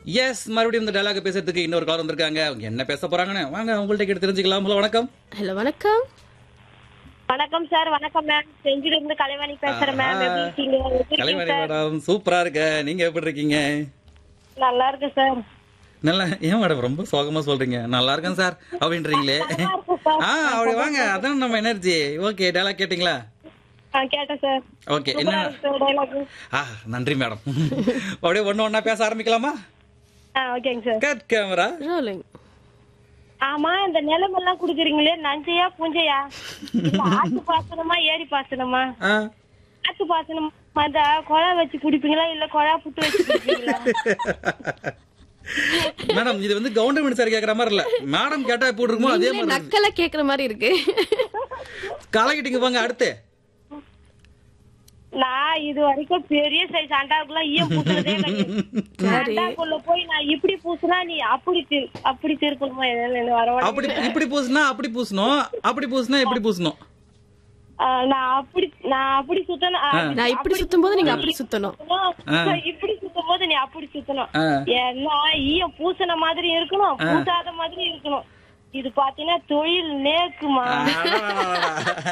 S மறுபடியும் இந்த dialogue பேசுறதுக்கு இன்னொரு கால் வந்திருக்காங்க அவங்க என்ன பேச போறாங்கன்னு வாங்க உங்கள்ட்ட கேட்டு தெரிஞ்சுக்கலாம் ஹலோ வணக்கம் ஹலோ வணக்கம் வணக்கம் சார் வணக்கம் மேம் செஞ்சில இருந்து கலைவாணி பேசுறேன் மேம் எப்படி இருக்கீங்க எப்படி இருக்கீங்க கலைவாணி சார்? மேடம் சூப்பரா இருக்க நீங்க எப்படி இருக்கீங்க நல்லா இருக்கு சார் நல்லா ஏன் மேடம் ரொம்ப சோகமா சொல்றீங்க நல்லா இருக்கேன் சார் அப்படின்றீங்களே நல்லா இருக்கு சார். ஆ அப்படி வாங்க அதான் நம்ம எனர்ஜி ஓகே டயலாக் கேட்டிங்களா ஆ, கேட்டேன் சார் ஓகே என்ன சூப்பரா இருக்கு சார் dialogue. ஆ நன்றி மேடம் அப்படியே ஒண்ணு ஒண்ணா பேச ஆரம்பிக்கலாமா ஆ ஓகேங்க சார் கட் கேமரா ரோலிங் ஆமா இந்த நிலமெல்லாம் குடுக்குறீங்களே நஞ்சையா புஞ்சையா இல்ல ஆத்து பாசனமா ஏரி பாசனமா ஆ ஆத்து பாசனம் அந்த குழா வச்சு குடிப்பீங்களா இல்ல குழா புட்டு வச்சு குடிப்பீங்களா மேடம் இது வந்து கவர்மெண்ட் சார் கேக்குற மாதிரி இல்ல மேடம் கேட்டா எப்படி இருக்குமோ அதே மாதிரி இருக்கு. நக்கலா கேக்குற மாதிரி இருக்கு கலக்கிட்டீங்க போங்க அடுத்து நான் இது வரைக்கும் பெரிய சைஸ் அண்டாவுக்குலாம் ஈயம் பூசுறதே கிடையாது சரி அண்டாக்குள்ள போய் நான் இப்படி பூசுனா நீ அப்படி திரு- அப்படி திருப்பணுமா என்ன வர அப்படி இப்படி பூசினா அப்படி பூசணும் அப்படி பூசினா எப்படி பூசணும் நான் அப்படி நான் அப்படி சுத்தணும் ஆ, நான் இப்படி சுத்தும் போது நீங்க அப்படி சுத்தணும் சுத்தணும். இப்படி சுத்தும் போது நீ அப்படி சுத்தணும் ஆ. ஏன்னா ஈயம் பூசின மாதிரி இருக்கணும் பூசாத மாதிரி இருக்கணும் இது பாத்தீங்கன்னா தொழில் நேக்குமா அடடடடடட.